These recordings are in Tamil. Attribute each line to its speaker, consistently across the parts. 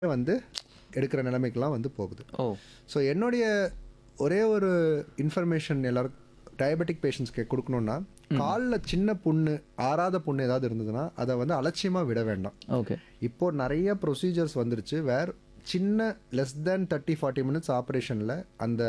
Speaker 1: வந்து எடுக்கிற நிலைமைக்கெல்லாம் வந்து போகுது
Speaker 2: ஓ
Speaker 1: ஸோ என்னுடைய ஒரே ஒரு இன்ஃபர்மேஷன் எல்லாரும் டயபெட்டிக் பேஷண்ட்ஸ்க்கு கொடுக்கணும்னா காலில் சின்ன புண்ணு ஆறாத புண்ணு ஏதாவது இருந்ததுன்னா அதை வந்து அலட்சியமாக விட வேண்டாம்
Speaker 2: ஓகே
Speaker 1: இப்போ நிறைய ப்ரொசீஜர்ஸ் வந்துருச்சு வேர் சின்ன less than thirty forty minutes ஆப்ரேஷனில் அந்த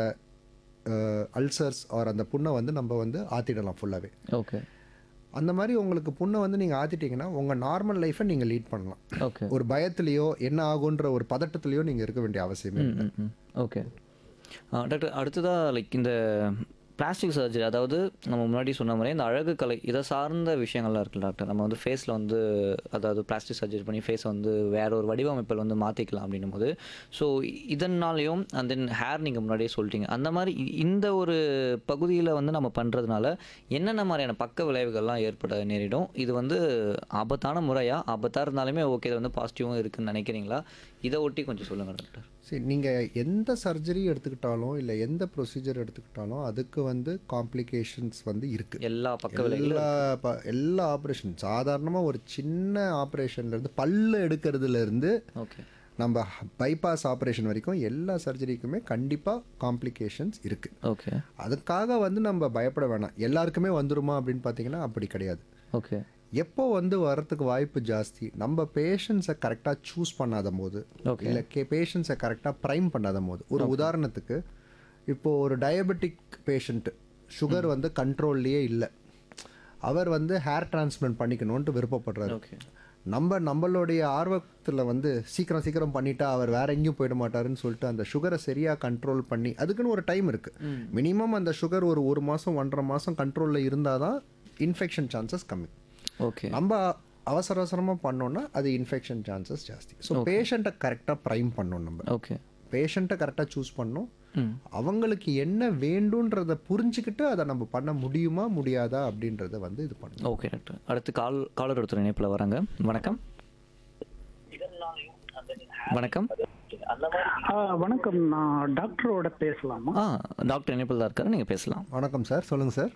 Speaker 1: அல்சர்ஸ் ஆர் அந்த புண்ணை வந்து நம்ம வந்து ஆற்றிடலாம் ஃபுல்லாகவே
Speaker 2: ஓகே
Speaker 1: அந்த மாதிரி உங்களுக்கு புண்ணை வந்து நீங்கள் ஆற்றிட்டீங்கன்னா உங்கள் நார்மல் லைஃப்பை நீங்கள் லீட் பண்ணலாம்
Speaker 2: ஓகே
Speaker 1: ஒரு பயத்துலேயோ என்ன ஆகுன்ற ஒரு பதட்டத்துலேயோ நீங்கள் இருக்க வேண்டிய அவசியமே இல்லை.
Speaker 2: ம் ம் ஓகே டாக்டர் அடுத்ததாக லைக் இந்த பிளாஸ்டிக் சர்ஜரி அதாவது நம்ம முன்னாடி சொன்ன மாதிரி இந்த அழகு கலை இதை சார்ந்த விஷயங்கள்லாம் இருக்குல்ல டாக்டர் நம்ம வந்து ஃபேஸில் வந்து அதாவது பிளாஸ்டிக் சர்ஜரி பண்ணி ஃபேஸை வந்து வேற ஒரு வடிவமைப்பில் வந்து மாற்றிக்கலாம் அப்படின்னும் போது ஸோ இதனாலையும் அண்ட் தென் ஹேர் நீங்கள் முன்னாடியே சொல்லிட்டீங்க அந்த மாதிரி இ- இந்த ஒரு பகுதியில் வந்து நம்ம பண்ணுறதுனால என்னென்ன மாதிரியான பக்க விளைவுகள்லாம் ஏற்பட நேரிடும் இது வந்து ஆபத்தான முறையா ஆபத்தாக இருந்தாலுமே ஓகே இது வந்து பாசிட்டிவும் இருக்குன்னு நினைக்கிறீங்களா இதை ஒட்டி கொஞ்சம் சொல்லுங்கள் டாக்டர்
Speaker 1: சரி நீங்கள் எந்த சர்ஜரி எடுத்துக்கிட்டாலும் இல்லை எந்த ப்ரொசீஜர் எடுத்துக்கிட்டாலும் அதுக்கு வந்து காம்ப்ளிகேஷன்ஸ் வந்து இருக்குது
Speaker 2: எல்லா பக்க விளைவுகளும்
Speaker 1: எல்லா ப- எல்லா ஆப்ரேஷன் சாதாரணமாக ஒரு சின்ன ஆப்ரேஷன்லேருந்து பல்லு எடுக்கிறதுலேருந்து
Speaker 2: ஓகே
Speaker 1: நம்ம பைபாஸ் ஆப்ரேஷன் வரைக்கும் எல்லா சர்ஜரிக்குமே கண்டிப்பாக காம்ப்ளிகேஷன்ஸ் இருக்குது
Speaker 2: ஓகே
Speaker 1: அதுக்காக வந்து நம்ம பயப்பட வேணாம் எல்லாருக்குமே வந்துருமா அப்படின்னு பார்த்தீங்கன்னா அப்படி கிடையாது
Speaker 2: ஓகே
Speaker 1: எப்போ வந்து வரத்துக்கு வாய்ப்பு ஜாஸ்தி நம்ம பேஷண்ட்ஸை கரெக்டாக சூஸ் பண்ணாத போது
Speaker 2: Okay.
Speaker 1: இல்லை கே பேஷண்ட்ஸை கரெக்டாக ப்ரைம் பண்ணாத போது ஒரு உதாரணத்துக்கு இப்போது ஒரு டயபெட்டிக் பேஷண்ட்டு சுகர் வந்து கண்ட்ரோல்லையே இல்லை அவர் வந்து ஹேர் டிரான்ஸ்பிளான்ட் பண்ணிக்கணும்ன்ட்டு விருப்பப்படுறாரு
Speaker 2: ஓகே
Speaker 1: நம்ம நம்மளுடைய ஆர்வத்தில் வந்து சீக்கிரம் சீக்கிரம் பண்ணிட்டா அவர் வேற எங்கேயும் போயிட மாட்டாருன்னு சொல்லிட்டு அந்த சுகரை சரியாக கண்ட்ரோல் பண்ணி அதுக்குன்னு ஒரு டைம் இருக்குது மினிமம் அந்த சுகர் ஒரு ஒரு மாதம் ஒன்றரை மாதம் கண்ட்ரோலில் இருந்தால் தான் இன்ஃபெக்ஷன் சான்சஸ் கம்மி
Speaker 2: ஓகே
Speaker 1: நம்ம அவசர அவசரமாக பண்ணோம்னா அது இன்ஃபெக்ஷன் சான்சஸ் ஜாஸ்தி ஸோ பேஷண்ட்டை கரெக்டாக ப்ரைம் பண்ணணும் நம்ம
Speaker 2: ஓகே
Speaker 1: பேஷண்ட்டை கரெக்டாக சூஸ் பண்ணணும்
Speaker 2: ம்
Speaker 1: அவங்களுக்கு என்ன வேண்டுன்றதை புரிஞ்சுக்கிட்டு அதை நம்ம பண்ண முடியுமா முடியாதா அப்படின்றத வந்து இது பண்ணணும்
Speaker 2: ஓகே டாக்டர் அடுத்து கால் காலர் ஒருத்தர் இணைப்பில் வராங்க வணக்கம் வணக்கம்
Speaker 3: ஆ, வணக்கம் நான் டாக்டரோட பேசலாமா
Speaker 2: ஆ டாக்டர் இணைப்பில் தான் இருக்காரு நீங்கள் பேசலாம்
Speaker 1: வணக்கம் சார் சொல்லுங்கள் சார்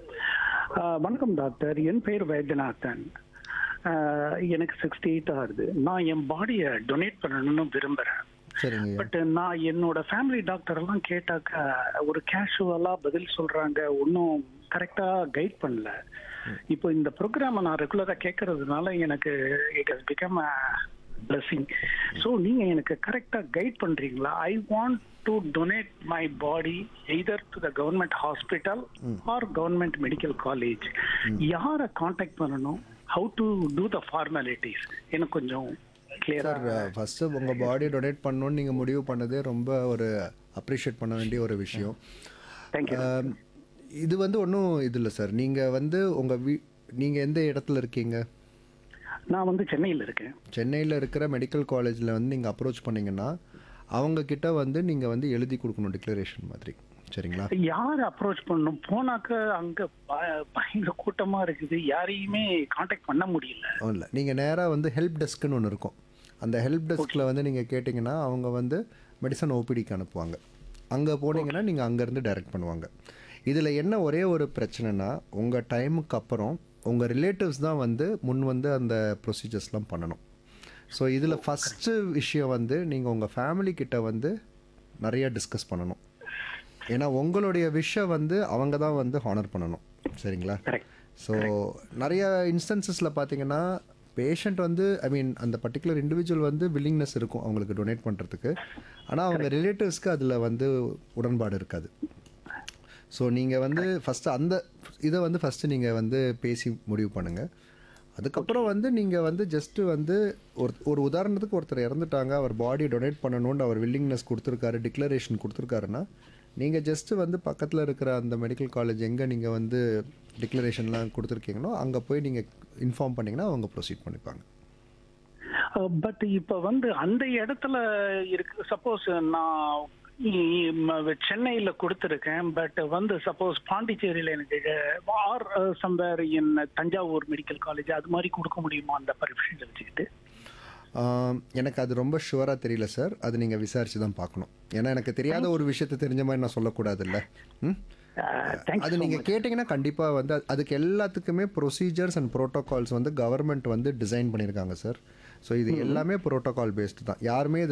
Speaker 3: ஆ, வணக்கம் டாக்டர் என் பேர் வைத்தியநாதன் ஆ, எனக்கு சிக்ஸ்டி எயிட் ஆகுது நான் என் பாடியை டொனேட் பண்ணணும்னு விரும்புகிறேன்
Speaker 1: சரிங்க
Speaker 3: பட் நான் என்னோட ஃபேமிலி டாக்டர் எல்லாம் கேட்டாக்க ஒரு கேஷுவலா பதில் சொல்றாங்க ஒன்றும் கரெக்டா கைட் பண்ணல இப்போ இந்த ப்ரோக்ராமை நான் ரெகுலரா கேட்கறதுனால எனக்கு it has become blessing so நீங்க எனக்கு கரெக்டா கைட் பண்றீங்களா I want to donate my body either to the government hospital or government medical college யாரை காண்டாக்ட் பண்ணணும் how to do the formalities எனக்கு கொஞ்சம் கிளியரா
Speaker 1: சார் ஃபஸ்ட்டு உங்கள் பாடி டொனேட் பண்ணணும்னு நீங்கள் முடிவு பண்ணதே ரொம்ப ஒரு அப்ரிஷியேட் பண்ண வேண்டிய ஒரு விஷயம்
Speaker 3: தேங்க்யூ
Speaker 1: ஆம், இது வந்து ஒன்றும் இது இல்லை சார் நீங்கள் வந்து உங்கள் வீ நீங்கள் எந்த இடத்துல இருக்கீங்க
Speaker 3: நான் வந்து சென்னையில் இருக்கேன்
Speaker 1: சென்னையில் இருக்கிற மெடிக்கல் காலேஜில் வந்து நீங்கள் அப்ரோச் பண்ணீங்கன்னா அவங்க கிட்ட வந்து நீங்கள் வந்து எழுதி கொடுக்கணும் டிக்ளரேஷன் மாதிரி சரிங்களா
Speaker 3: யார் அப்ரோச் பண்ணணும் போனாக்க அங்க ப- பயங்கர கூட்டமா இருக்குது யாரையுமே காண்டாக்ட் பண்ண முடியல
Speaker 1: இல்லை நீங்கள் நேராக வந்து ஹெல்ப் டெஸ்க்குன்னு ஒன்று இருக்கும் அந்த ஹெல்ப் டெஸ்கில் வந்து நீங்கள் கேட்டிங்கன்னா அவங்க வந்து மெடிசன் ஓபிடிக்கு அனுப்புவாங்க அங்கே போனீங்கன்னா நீங்கள் அங்கேருந்து டைரக்ட் பண்ணுவாங்க இதில் என்ன ஒரே ஒரு பிரச்சனைனா உங்கள் டைமுக்கு அப்புறம் உங்கள் ரிலேட்டிவ்ஸ் தான் வந்து முன் வந்து அந்த ப்ரொசீஜர்ஸ்லாம் பண்ணணும் ஸோ இதில் ஃபஸ்ட்டு விஷயம் வந்து நீங்கள் உங்கள் ஃபேமிலி கிட்ட வந்து நிறைய டிஸ்கஸ் பண்ணணும் ஏன்னா உங்களுடைய விஷயம் வந்து அவங்க தான் வந்து ஹானர் பண்ணணும் சரிங்களா
Speaker 3: கரெக்ட்
Speaker 1: ஸோ நிறைய இன்ஸ்டன்சஸில் பார்த்தீங்கன்னா பேஷண்ட் வந்து ஐ மீன் அந்த பர்டிகுலர் இண்டிவிஜுவல் வந்து வில்லிங்னஸ் இருக்கும் அவங்களுக்கு டொனேட் பண்ணுறதுக்கு ஆனால் அவங்க ரிலேட்டிவ்ஸ்க்கு அதில் வந்து உடன்பாடு இருக்காது ஸோ நீங்கள் வந்து ஃபஸ்ட்டு அந்த இதை வந்து ஃபஸ்ட்டு நீங்கள் வந்து பேசி முடிவு பண்ணுங்கள் அதுக்கப்புறம் வந்து நீங்கள் வந்து ஜஸ்ட்டு வந்து ஒரு ஒரு உதாரணத்துக்கு ஒருத்தர் இறந்துட்டாங்க அவர் பாடி டொனேட் பண்ணணும்னு அவர் வில்லிங்னஸ் கொடுத்துருக்காரு டிக்ளரேஷன் கொடுத்துருக்காருன்னா நீங்கள் ஜஸ்ட்டு வந்து பக்கத்தில் இருக்கிற அந்த மெடிக்கல் காலேஜ் எங்கே நீங்கள் வந்து டிக்ளரேஷன்லாம் கொடுத்துருக்கீங்களோ அங்கே போய் நீங்கள் இன்ஃபார்ம் பண்ணிங்கன்னா அவங்க ப்ரொசீட் பண்ணிப்பாங்க
Speaker 3: பட் இப்ப வந்து அந்த இடத்துல இருக்கு சப்போஸ் நான் இ- ம- சென்னையில கொடுத்துருக்கேன் பட் வந்து சப்போஸ் பாண்டிச்சேரியில எனக்கு or somewhere in Thanjavur medical college அது மாதிரி கொடுக்க முடியுமா அந்த பர்மிஷன் வச்சுக்கிட்டு
Speaker 1: ஆம், எனக்கு அது ரொம்ப ஷுவராக தெரியல சார் அது நீங்கள் விசாரித்து தான் பார்க்கணும் ஏன்னா எனக்கு தெரியாத ஒரு விஷயத்தை தெரிஞ்ச மாதிரி நான் சொல்லக்கூடாதுல்ல ம்
Speaker 3: தேங்க்ஸ்
Speaker 1: அது நீங்கள் கேட்டிங்கன்னா கண்டிப்பாக வந்து அது- அதுக்கு எல்லாத்துக்குமே ப்ரொசீஜர்ஸ் அண்ட் ப்ரோட்டோகால்ஸ் வந்து கவர்மெண்ட் வந்து டிசைன் பண்ணியிருக்காங்க சார் ஸோ இது எல்லாமே ப்ரோட்டோகால் பேஸ்டு தான் யாருமே இது